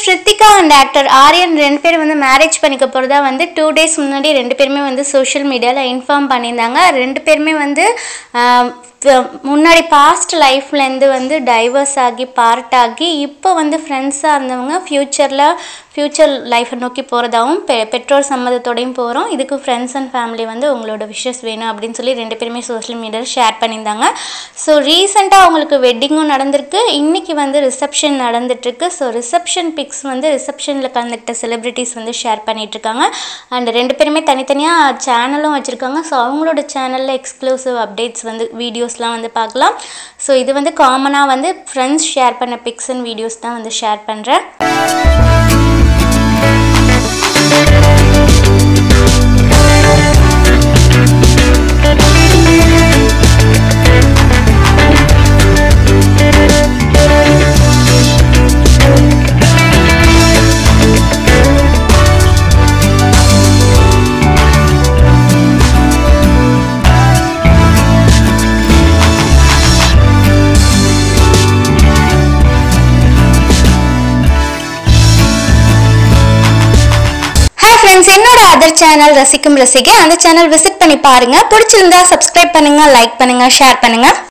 Shruthika and actor Aryan ரெண்டு பேரும் வந்து மேரேஜ் பண்ணிக்க போகிறதா வந்து டூ டேஸ் முன்னாடி ரெண்டு பேருமே வந்து சோஷியல் மீடியாவில் இன்ஃபார்ம் பண்ணியிருந்தாங்க ரெண்டு பேருமே வந்து ஆஹ், ப- முன்னாடி பாஸ்ட் லைஃப்லேருந்து வந்து டைவர்ஸ் ஆகி பார்ட் ஆகி இப்போ வந்து ஃப்ரெண்ட்ஸாக இருந்தவங்க ஃப்யூச்சரில் ஃப்யூச்சர் லைஃப்பை நோக்கி போகிறதாவும் பெ பெற்றோர் சம்மதத்தோடையும் போகிறோம் இதுக்கு ஃப்ரெண்ட்ஸ் அண்ட் ஃபேமிலி வந்து உங்களோட விஷஸ் வேணும் அப்படின்னு சொல்லி ரெண்டு பேருமே சோஷியல் மீடியாவில் ஷேர் பண்ணியிருந்தாங்க ஸோ ரீசெண்டாக அவங்களுக்கு வெட்டிங்கும் நடந்திருக்கு இன்றைக்கி வந்து ரிசப்ஷன் நடந்துட்டுருக்கு ஸோ ரிசப்ஷன் பிக்ஸ் வந்து ரிசப்ஷனில் கலந்துக்கிட்ட செலிப்ரிட்டிஸ் வந்து ஷேர் பண்ணிகிட்ருக்காங்க அண்ட் ரெண்டு பேருமே தனித்தனியாக சேனலும் வச்சுருக்காங்க ஸோ அவங்களோட சேனலில் எக்ஸ்க்ளூசிவ் அப்டேட்ஸ் வந்து வீடியோஸ்லாம் வந்து பார்க்கலாம் ஸோ இது வந்து காமனாக வந்து ஃப்ரெண்ட்ஸ் ஷேர் பண்ண பிக்ஸ் அண்ட் வீடியோஸ் தான் வந்து ஷேர் பண்ணுறேன் ஹாய் ஃப்ரெண்ட்ஸ் என்னோட அதர் சேனல் ரசிக்கும் ரசிகை அந்த சேனல் விசிட் பண்ணி பாருங்க பிடிச்சிருந்தா சப்ஸ்கிரைப் பண்ணுங்க லைக் பண்ணுங்க ஷேர் பண்ணுங்க